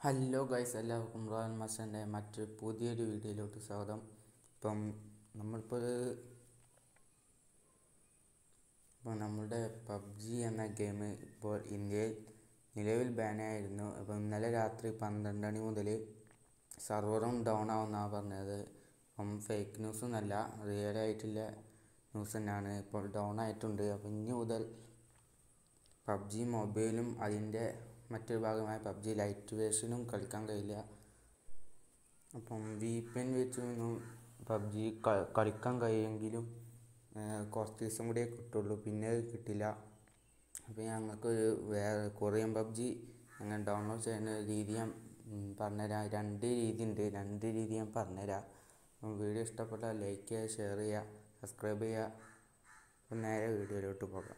hello guys എല്ലാവർക്കും royal മസൻ്റെ മറ്റൊരു പുതിയൊരു വീഡിയോയിലോട്ട് സ്വാഗതം ഇപ്പം നമ്മളിപ്പോൾ ഒരു ഇപ്പോൾ നമ്മുടെ പബ്ജി എന്ന ഗെയിം ഇപ്പോൾ ഇന്ത്യയിൽ നിലവിൽ ബാനായിരുന്നു അപ്പോൾ ഇന്നലെ രാത്രി പന്ത്രണ്ട് മണി മുതൽ സർവറും ഡൗൺ ആവുമെന്നാണ് പറഞ്ഞത് അപ്പം ഫേക്ക് ന്യൂസൊന്നല്ല റിയൽ ആയിട്ടുള്ള ന്യൂസ് തന്നെയാണ് ഇപ്പോൾ ഡൗൺ ആയിട്ടുണ്ട് അപ്പോൾ ഇനി മുതൽ പബ്ജി മൊബൈലും അതിൻ്റെ മറ്റൊരു ഭാഗമായ പബ്ജി ലൈറ്റ് വേർഷനും കളിക്കാൻ കഴിയില്ല അപ്പം വി പി എൻ വെച്ചൊന്നും പബ്ജി കളിക്കാൻ കഴിയുമെങ്കിലും കുറച്ച് ദിവസം കൂടിയേ കിട്ടുള്ളൂ പിന്നെ അത് കിട്ടില്ല അപ്പോൾ ഞങ്ങൾക്കൊരു വേറെ കൊറിയൻ പബ്ജി അങ്ങനെ ഡൗൺലോഡ് ചെയ്യുന്ന രീതി ഞാൻ പറഞ്ഞുതരാം രണ്ട് രീതി ഉണ്ട് രണ്ട് രീതി ഞാൻ പറഞ്ഞുതരാം അപ്പം വീഡിയോ ഇഷ്ടപ്പെട്ടാൽ ലൈക്ക് ചെയ്യുക ഷെയർ ചെയ്യുക സബ്സ്ക്രൈബ് ചെയ്യുക അപ്പം നേരെ വീഡിയോയിലോട്ട് പോകാം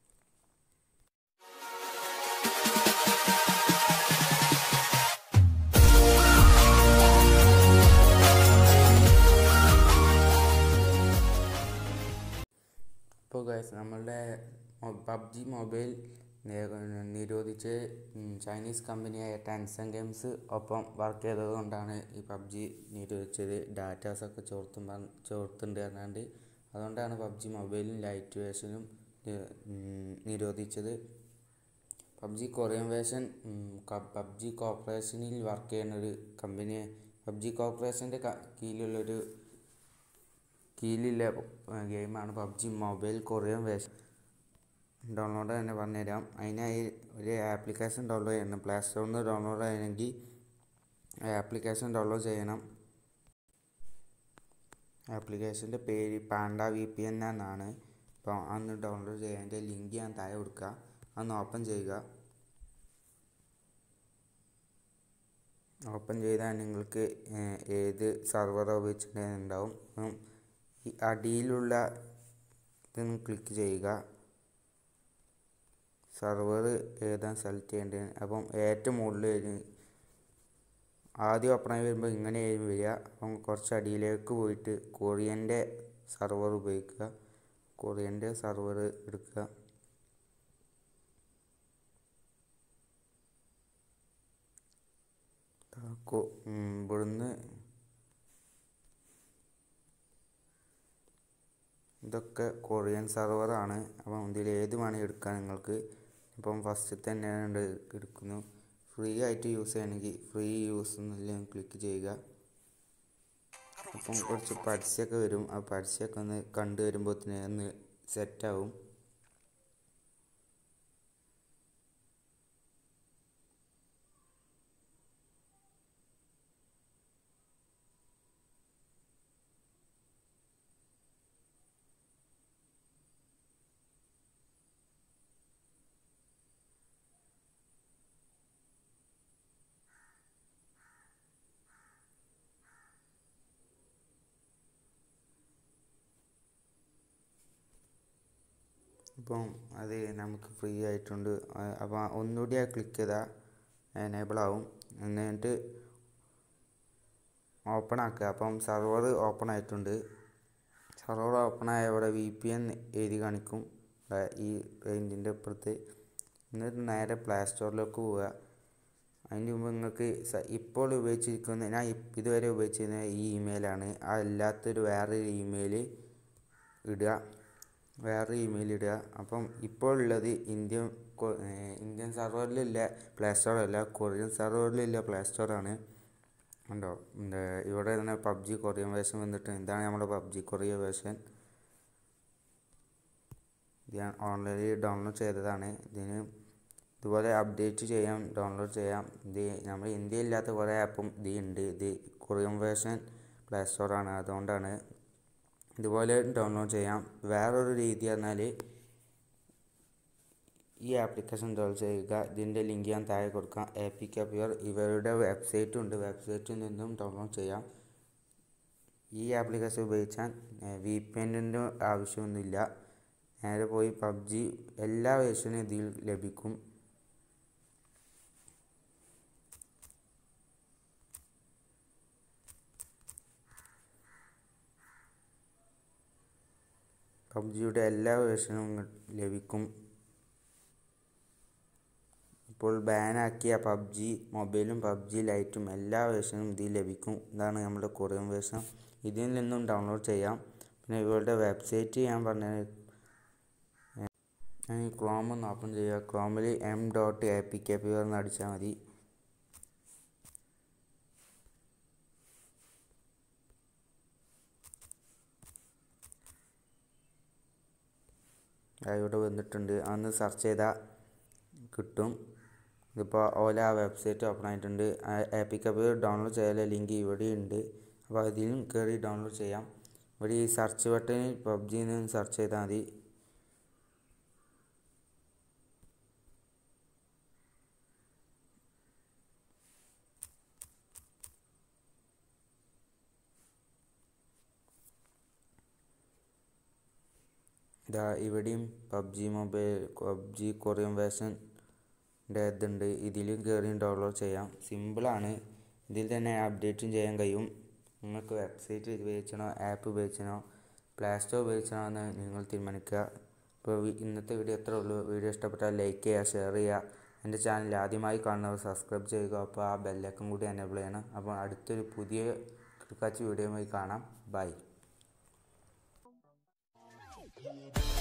ഇപ്പോൾ ഗൈസ് നമ്മളുടെ പബ്ജി മൊബൈൽ നിരോധിച്ച് ചൈനീസ് കമ്പനിയായ ടെൻസൺ ഗെയിംസ് ഒപ്പം വർക്ക് ചെയ്തത് കൊണ്ടാണ് ഈ പബ്ജി നിരോധിച്ചത് ഡാറ്റാസൊക്കെ ചോർത്തും ചോർത്തുണ്ട് പറഞ്ഞാണ്ട് അതുകൊണ്ടാണ് പബ്ജി മൊബൈലും ലൈറ്റ് വേർഷനും നിരോധിച്ചത് പബ്ജി കൊറിയൻ വേർഷൻ പബ്ജി കോർപ്പറേഷനിൽ വർക്ക് ചെയ്യുന്ന ഒരു കമ്പനി പബ്ജി കോർപ്പറേഷൻ്റെ കീഴിലുള്ളൊരു കീഴിലുള്ള ഗെയിമാണ് PUBG mobile Korean version download തന്നെ പറഞ്ഞുതരാം അതിനായി ഒരു ആപ്ലിക്കേഷൻ ഡൗൺലോഡ് ചെയ്യണം പ്ലേ സ്റ്റോറിൽ നിന്ന് ഡൗൺലോഡ് ചെയ്യണമെങ്കിൽ ആപ്ലിക്കേഷൻ ഡൗൺലോഡ് ചെയ്യണം ആപ്ലിക്കേഷൻ്റെ പേര് പാണ്ട വി പി എൻ എന്നാണ് അപ്പോൾ അന്ന് ഡൗൺലോഡ് ചെയ്യാൻ അതിൻ്റെ ലിങ്ക് ഞാൻ താഴെ കൊടുക്കുക അന്ന് ഓപ്പൺ ചെയ്യുക ഓപ്പൺ ചെയ്താൽ നിങ്ങൾക്ക് ഏത് സർവർ ഉപയോഗിച്ചിട്ടുണ്ടാവും ഈ അടിയിലുള്ള ഇതൊന്ന് ക്ലിക്ക് ചെയ്യുക സർവർ ഏതാണ് സെലക്ട് ചെയ്യേണ്ടത് അപ്പം ഏറ്റവും മുകളിൽ ആദ്യം ഓപ്പണായി വരുമ്പോൾ ഇങ്ങനെയായിരുന്നു വരിക അപ്പം കുറച്ച് അടിയിലേക്ക് പോയിട്ട് കൊറിയൻ്റെ സർവർ ഉപയോഗിക്കുക കൊറിയൻ്റെ സർവർ എടുക്കുക ഇവിടുന്ന് ഇതൊക്കെ കൊറിയൻ സെർവറാണ് അപ്പം ഇതിൽ ഏത് വേണമെങ്കിൽ എടുക്കാം നിങ്ങൾക്ക് ഇപ്പം ഫസ്റ്റ് തന്നെ എടുക്കുന്നു ഫ്രീ ആയിട്ട് യൂസ് ചെയ്യണമെങ്കിൽ ഫ്രീ യൂസ് എന്നല്ല ക്ലിക്ക് ചെയ്യുക അപ്പം കുറച്ച് പരസ്യമൊക്കെ വരും ആ പരസ്യമൊക്കെ ഒന്ന് കണ്ടു വരുമ്പോഴത്തേന് ഒന്ന് സെറ്റാവും ഇപ്പം അത് നമുക്ക് ഫ്രീ ആയിട്ടുണ്ട് അപ്പോൾ ഒന്നുകൂടി ആ ക്ലിക്ക് ചെയ്താൽ എനേബിൾ ആവും എന്നിട്ട് ഓപ്പൺ ആക്കുക അപ്പം സർവർ ഓപ്പൺ ആയിട്ടുണ്ട് സർവർ ഓപ്പൺ ആയ ഇവിടെ വി പി എൻ എഴുതി കാണിക്കും ഈ പെയിൻറ്റിൻ്റെ അപ്പുറത്ത് എന്നിട്ട് നേരെ പ്ലേ സ്റ്റോറിലേക്ക് പോവുക അതിന് മുമ്പ് നിങ്ങൾക്ക് ഇപ്പോൾ ഉപയോഗിച്ചിരിക്കുന്ന ഞാൻ ഇതുവരെ ഉപയോഗിച്ചിരുന്ന ഈ ഇമെയിലാണ് ആ അല്ലാത്തൊരു വേറൊരു ഇമെയിൽ ഇടുക വേറെ ഇമെയിൽ ഇടുക അപ്പം ഇപ്പോൾ ഉള്ളത് ഇന്ത്യൻ ഇന്ത്യൻ സെർവറിലില്ല പ്ലേ സ്റ്റോറല്ല കൊറിയൻ സെർവറിലില്ല പ്ലേ സ്റ്റോറാണ് ഉണ്ടോ ഇവിടെ തന്നെ പബ്ജി കൊറിയൻ വേർഷൻ വന്നിട്ട് ഇതാണ് നമ്മുടെ പബ്ജി കൊറിയൻ വേർഷൻ ഇത് ഞാൻ ഓൺലൈനിൽ ഡൗൺലോഡ് ചെയ്തതാണ് ഇതിന് ഇതുപോലെ അപ്ഡേറ്റ് ചെയ്യാം ഡൗൺലോഡ് ചെയ്യാം ഇത് നമ്മുടെ ഇന്ത്യയില്ലാത്ത കുറേ ആപ്പും ഇത് ഉണ്ട് ഇത് കൊറിയൻ വേർഷൻ പ്ലേ സ്റ്റോറാണ് അതുകൊണ്ടാണ് ഇതുപോലെ ഡൗൺലോഡ് ചെയ്യാം വേറൊരു രീതി പറഞ്ഞാൽ ഈ ആപ്ലിക്കേഷൻ ഡൗൺലോഡ് ചെയ്യുക ഇതിൻ്റെ ലിങ്ക് ഞാൻ താഴെ കൊടുക്കാം എ പി കപ്പിയർ ഇവരുടെ വെബ്സൈറ്റും ഉണ്ട് വെബ്സൈറ്റിൽ നിന്നും ഡൗൺലോഡ് ചെയ്യാം ഈ ആപ്ലിക്കേഷൻ ഉപയോഗിച്ചാൽ വി പി എന്നിൻ്റെ ആവശ്യമൊന്നുമില്ല നേരെ പോയി പബ്ജി എല്ലാ വേർഷനും ഇതിൽ ലഭിക്കും പബ്ജിയുടെ എല്ലാ വേർഷനും ലഭിക്കും ഇപ്പോൾ ബാനാക്കിയ പബ്ജി മൊബൈലും പബ്ജി ലൈറ്റും എല്ലാ വേർഷനും ഇതിൽ ലഭിക്കും ഇതാണ് നമ്മുടെ കൊറിയൻ വേർഷൻ ഇതിൽ നിന്നും ഡൗൺലോഡ് ചെയ്യാം പിന്നെ ഇവരുടെ വെബ്സൈറ്റ് ഞാൻ പറഞ്ഞത് ഞാൻ ക്രോം ഒന്ന് ഓപ്പൺ ചെയ്യുക ക്രോമിൽ M dot A P K P എന്ന് അടിച്ചാൽ മതി ഇവിടെ വന്നിട്ടുണ്ട് അന്ന് സെർച്ച് ചെയ്താൽ കിട്ടും ഇതിപ്പോൾ ഓല ആ വെബ്സൈറ്റ് ഓപ്പൺ ആയിട്ടുണ്ട് ആപ്പിക്കപ്പ് ഡൗൺലോഡ് ചെയ്യാനുള്ള ലിങ്ക് ഇവിടെ ഉണ്ട് അപ്പോൾ അതിലും കയറി ഡൗൺലോഡ് ചെയ്യാം ഇവിടെ ഈ സെർച്ച് ബട്ടണിൽ പബ്ജിന്ന് സെർച്ച് ചെയ്താൽ മതി ഇതാ ഇവിടെയും പബ്ജി മൊബൈൽ പബ്ജി കൊറിയൻ വേർഷൻ്റെ ഇതുണ്ട് ഇതിലും കയറി ഡൗൺലോഡ് ചെയ്യാം സിമ്പിളാണ് ഇതിൽ തന്നെ അപ്ഡേറ്റും ചെയ്യാൻ കഴിയും നിങ്ങൾക്ക് വെബ്സൈറ്റ് ഉപയോഗിച്ചണോ ആപ്പ് ഉപയോഗിച്ചണോ പ്ലേ സ്റ്റോർ ഉപയോഗിച്ചണോ എന്ന് നിങ്ങൾ തീരുമാനിക്കുക ഇപ്പോൾ ഇന്നത്തെ വീഡിയോ എത്ര ഉള്ളൂ വീഡിയോ ഇഷ്ടപ്പെട്ടാൽ ലൈക്ക് ചെയ്യുക ഷെയർ ചെയ്യുക എൻ്റെ ചാനൽ ആദ്യമായി കാണുന്നവർ സബ്സ്ക്രൈബ് ചെയ്യുക അപ്പോൾ ആ ബെല്ലൈക്കൺ കൂടി എനേബിൾ ചെയ്യണം അപ്പോൾ അടുത്തൊരു പുതിയ കിടക്കാച്ചി വീഡിയോയുമായി കാണാം ബൈ